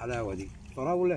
الحلاوه دي فراوله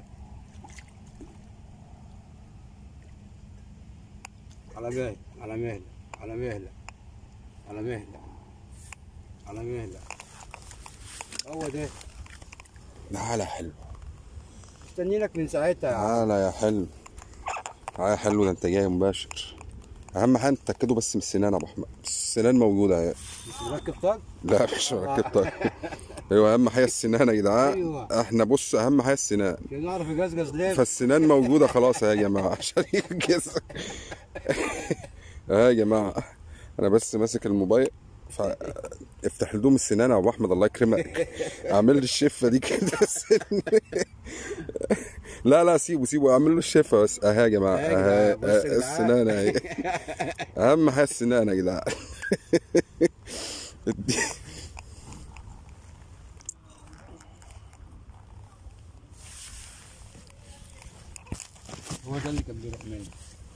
على مهل على مهل على مهل على مهل على مهل هو ده تعالى يا حلو مستنينك من ساعتها يا عم. تعالى يا حلو تعالى يا حلو ده انت جاي مباشر اهم حاجه تتاكدوا بس من السنان يا ابو احمد السنان موجوده اهي مش مركب طاق لا مش مركب طيب ايوه اهم حاجه السنان يا جدعان أيوة. احنا بص اهم حاجه السنان عشان نعرف يجزجز ليه فالسنان موجوده خلاص يا جماعه عشان ينجزك اه يا جماعه انا بس ماسك الموبايل ف افتح لدوم السنان يا ابو احمد الله يكرمك اعمل لي الشفه دي كده سن. لا لا سيبه سيبه اعمل له الشفه بس اهي يا جماعه أهي يا اهي جماعة، بص يا جدعان. السنان اهي اهم حاجه السنان يا جدعان هو ده اللي كان بيروح مني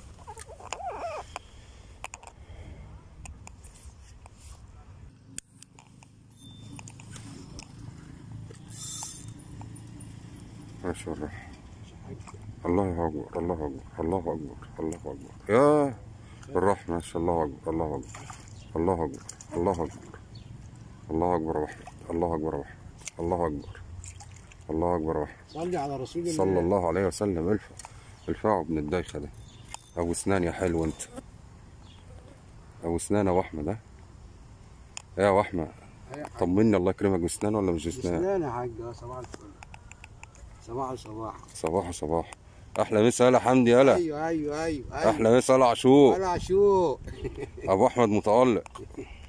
ما شاء الله الله اكبر الله اكبر الله اكبر الله اكبر يا بالرحمه ما شاء الله اكبر الله اكبر الله اكبر الله اكبر الله اكبر يا احمد الله اكبر يا احمد الله اكبر الله اكبر يا احمد صلي على رسول الله صلى الله عليه وسلم الفا الفاعوا ابن الدايخه ده ابو اسنان يا حلو انت ابو اسنان يا ابو احمد ها يا ابو احمد أيوة. طمني الله يكرمك باسنان ولا مش باسنان بسنان يا حاج آه، صباح الفل صباح الصباح صباح صباح احلى مسا يلا حمدي يلا ايوه ايوه ايوه ايوه احلى مسا يلا عاشور انا شو ابو احمد متالق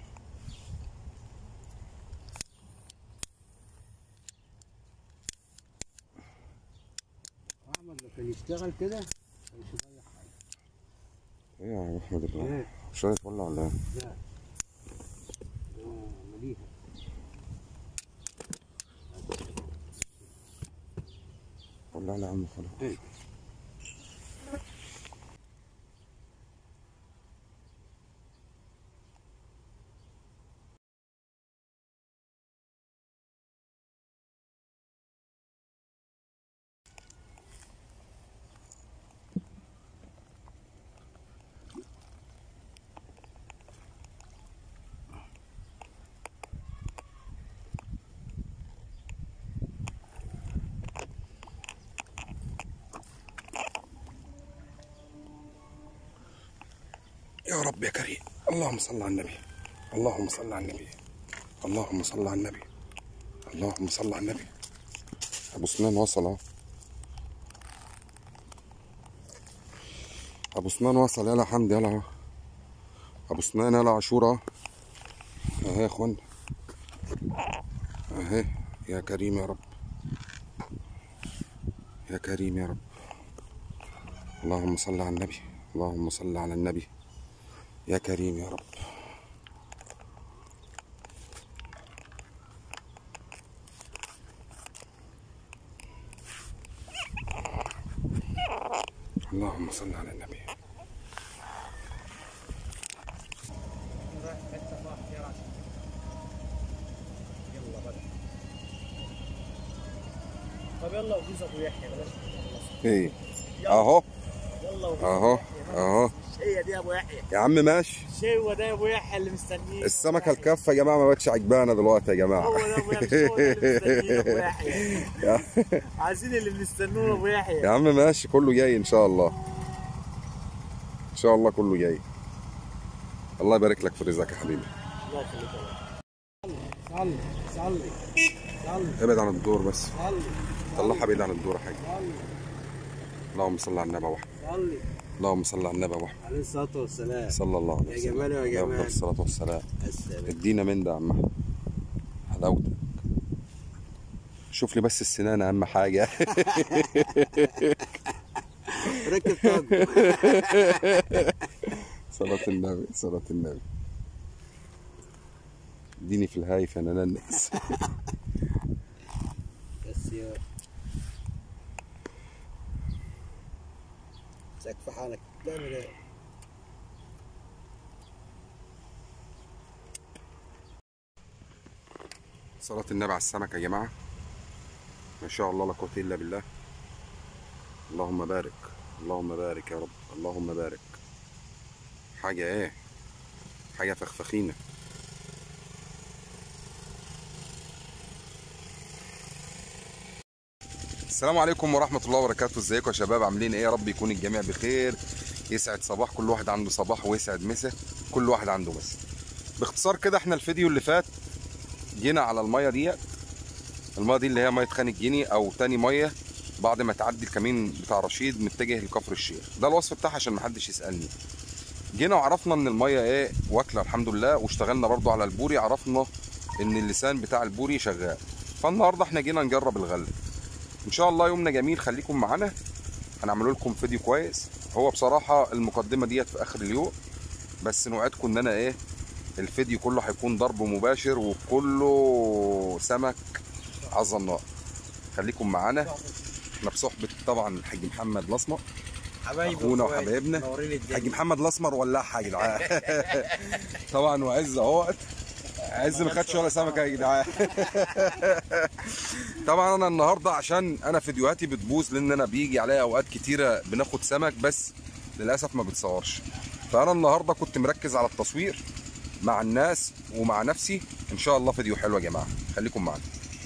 احمد لو كان يشتغل كده مش هيضيع حاجه ايه يا ابو احمد الله ايه مش رايح ولا ولا ايه ده ده مليها ولا لا يا عم خلاص ايه يا رب يا كريم اللهم صل على النبي اللهم صل على النبي اللهم صل على النبي اللهم صل على النبي ابو سنان وصل اهو ابو سنان وصل يلا حمد يلا اهو ابو سنان يلا عاشور اهو اهي يا اخوان اهي يا كريم يا رب يا كريم يا رب اللهم صل على النبي اللهم صل على النبي يا كريم يا رب اللهم صل على النبي طب يلا وجوز ابو يحيى بلاش ايه اهو يلا وجوز اهو اهو هي دي يا ابو يحيى يا عم ماشي الشيوه ده يا ابو يحيى اللي مستنيه السمكه الكافه يا جماعه ما بقتش عجبانه دلوقتي يا جماعه هو ده ابو يحيى هو ده اللي مستنيه ابو يحيى عايزين اللي بنستنوه ابو يا يحيى عم ماشي كله جاي ان شاء الله ان شاء الله كله جاي الله يبارك لك في رزقك يا حبيبي الله يخليك يا رب. صلي صلي صلي ابعد عن الدور بس صلي طلعها بعيد عن الدور يا حاج صلي اللهم صل على النبي واحد صلي اللهم صل على النبي واحد عليه الصلاه والسلام صلى الله عليه يا وسلم جمال يا عليه جمال. أفضل الصلاه والسلام السلام ادينا من ده يا عم احمد حلاوتك شوف لي بس السنان اهم حاجه ركب طاق صلاة النبي صلاة النبي اديني في الهايف انا ننس بس يا سقف حالك تعمل ايه صلاة النبي على السمك يا جماعة ما شاء الله لا قوة إلا بالله اللهم بارك اللهم بارك يا رب اللهم بارك حاجة إيه حاجة فخفخينة السلام عليكم ورحمة الله وبركاته ازيكم يا شباب عاملين ايه يا رب يكون الجميع بخير يسعد صباح كل واحد عنده صباح ويسعد مسا كل واحد عنده مسا باختصار كده احنا الفيديو اللي فات جينا على المية ديت المية دي اللي هي مية خان الجيني او تاني مية بعد ما تعدي الكمين بتاع رشيد متجه لكفر الشيخ ده الوصف بتاعها عشان محدش يسألني جينا وعرفنا ان المية ايه واكلة الحمد لله واشتغلنا برضو على البوري عرفنا ان اللسان بتاع البوري شغال فالنهارده احنا جينا نجرب الغله ان شاء الله يومنا جميل خليكم معانا هنعمل لكم فيديو كويس هو بصراحه المقدمه ديت في اخر اليوم بس نوعدكم ان انا ايه الفيديو كله هيكون ضرب مباشر وكله سمك عظى النار خليكم معانا احنا بصحبه طبعا الحاج محمد الاسمر حبايبي أخونا وأخواتي، وحبايبنا. منورين حاج الدنيا محمد الاسمر ولاعها يا جدعان طبعا وعز اهوت عز ما خدش ولا سمكه يا جدعان طبعا انا النهارده عشان انا فيديوهاتي بتبوظ لان انا بيجي عليا اوقات كتيره بناخد سمك بس للاسف ما بتصورش فانا النهارده كنت مركز على التصوير مع الناس ومع نفسي ان شاء الله فيديو حلو يا جماعه خليكم معانا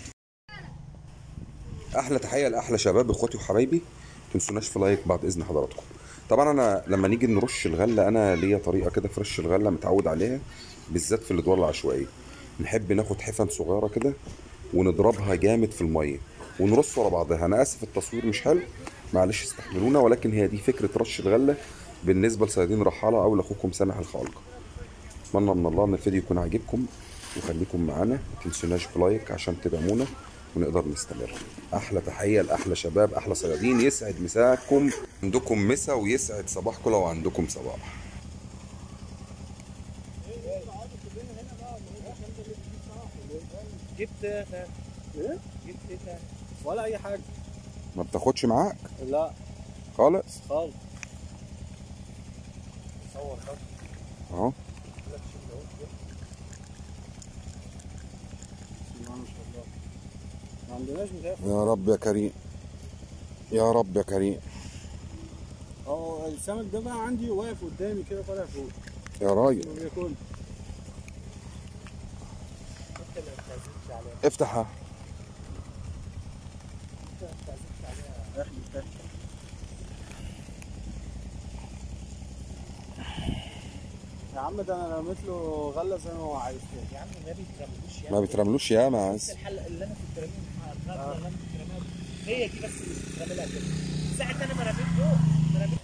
احلى تحيه لاحلى شباب اخواتي وحبايبي تنسوناش في لايك بعد اذن حضراتكم طبعا انا لما نيجي نرش الغله انا ليا طريقه كده في رش الغله متعود عليها بالذات في الادوار العشوائيه نحب ناخد حفن صغيره كده ونضربها جامد في الميه ونرص ورا بعضها انا اسف التصوير مش حلو معلش استحملونا ولكن هي دي فكره رش الغله بالنسبه لصيادين رحاله او لاخوكم سامح الخالق اتمنى من الله ان الفيديو يكون عاجبكم وخليكم معانا ما تنسوناش بلايك عشان تدعمونا ونقدر نستمر احلى تحيه لاحلى شباب احلى صيادين يسعد مساكم عندكم مسا ويسعد صباحكم لو عندكم صباح جبت ايه ثاني؟ ايه؟ جبت ايه ثاني؟ ولا اي حاجه ما بتاخدش معاك لا خالص خالص صور خط اهو بسم الله ما شاء الله ما عندناش متهيألي يا رب يا كريم يا رب يا كريم اه السمك ده بقى عندي واقف قدامي كده طالع فوق يا راجل ما بياكل انت اللي ما بتعزمش عليها افتحها انت ما بتعزمش عليها احلي احلي يا عم ده انا رميت له غله زي ما هو عايز كده يا عم ما بيترملوش يا ما بترملوش يا معز بس الحلقه اللي انا كنت راميها الغرفه اللي انا كنت راميها هي دي بس اللي بتترملها كده ساعه انا ما رميت فوق رميت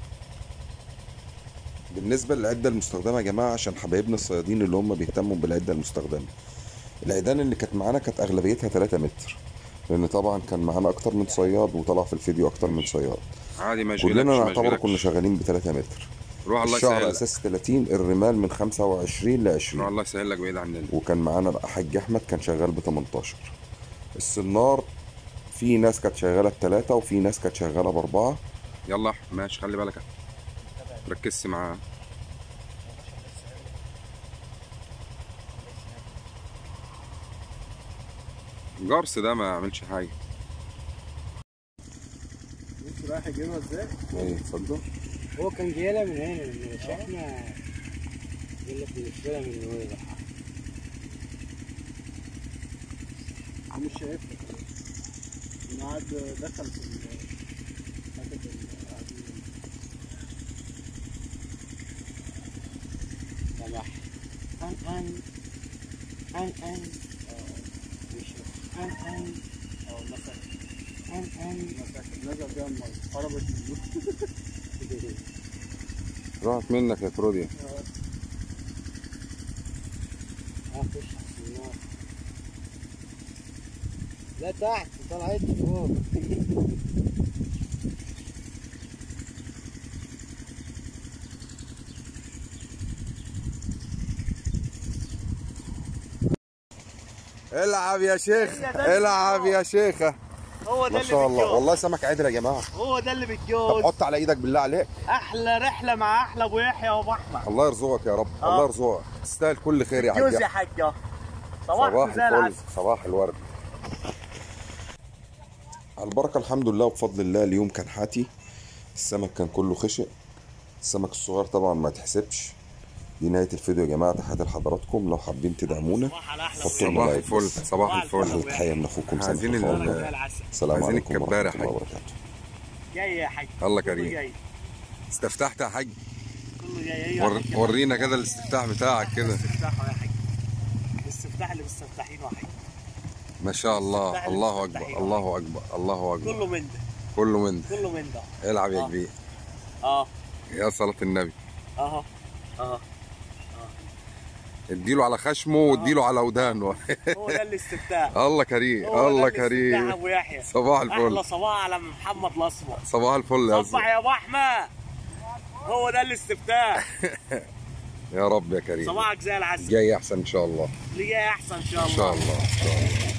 بالنسبه للعده المستخدمه يا جماعه عشان حبايبنا الصيادين اللي هم بيهتموا بالعده المستخدمه العيدان اللي كانت معانا كانت اغلبيتها 3 متر لان طبعا كان معانا اكتر من صياد وطلع في الفيديو اكتر من صياد عادي ما كلنا يشغلكش ما نعتبر كنا يشغلكش. شغالين ب 3 متر روح الله الشعر يسهل لك اساس 30 الرمال من 25 ل روح 20 الله يسهل لك بعيد عننا وكان معانا بقى حاج احمد كان شغال ب 18 السنار في ناس كانت شغاله بثلاثه وفي ناس كانت شغاله باربعه يلا يا أحمد، ماشي خلي بالك ركزت معاه جرس ده ما عملش حاجه بص رايح يجيبها ازاي ايه تصدق هو كان جايلها من هنا من مش احنا يقول لك بنشتريها من نويبع عم مش شايفها انا قاعد دخل في ال حتة ال- قاعدين. سمح ان ان ان ان اه مش ان ان اه مثلا ان ان مثلا نزل بيها الميه قربت منه راحت منك يا كروديا هخش على النار لا تحت طلعت فوق العب يا شيخ العب يا شيخه هو ده ما اللي شاء الله بتجوز والله سمك عدل يا جماعه هو ده اللي طب بتجوز حط على ايدك بالله عليك احلى رحله مع احلى ابو يحيى وابو احمد الله يرزقك يا رب آه. الله يرزقك تستاهل كل خير يا جوز يا حاج حاجه صباح صباح زي الفل العسل صباح الورد على البركة الحمد لله وبفضل الله اليوم كان حاتي السمك كان كله خشق السمك الصغير طبعا ما يتحسبش دي نهاية الفيديو يا جماعة تحياتي لحضراتكم لو حابين تدعمونا صباح على احلى حطوا ويا لنا صباح لايك الفل بس. صباح الفل. أحلى الفل تحية من أخوكم سامح عايزين ال- الخواجة. ويا العسل السلام عايزين عليكم الكبارة ورحمة الله حاج. وبركاته جاي يا حاج الله كله كريم. جاي استفتحت يا حاج كله جاي ايوه ور... يا حاج. ورينا كده الاستفتاح بتاعك كده استفتاح يا حاج الاستفتاح اللي مستفتحينه يا حاج ما شاء الله الاستفتاح الله المستفتحين. اكبر الله اكبر الله اكبر كله من ده كله من ده كله من ده العب يا آه. كبير اه يا صلاة النبي اهو اهو اديله على خشمه واديله على ودانه هو ده الاستفتاح الله كريم هو ده الله الاستفتاح كريم ابو يحيى صباح احلى الفل صباح على محمد الاسمر صباح الفل يا صبح زلمة. يا ابو احمد هو ده الاستفتاح يا رب يا كريم صباحك زي العسل جاي احسن ان شاء الله اللي جاي احسن ان شاء ان الله شاء الله ان شاء الله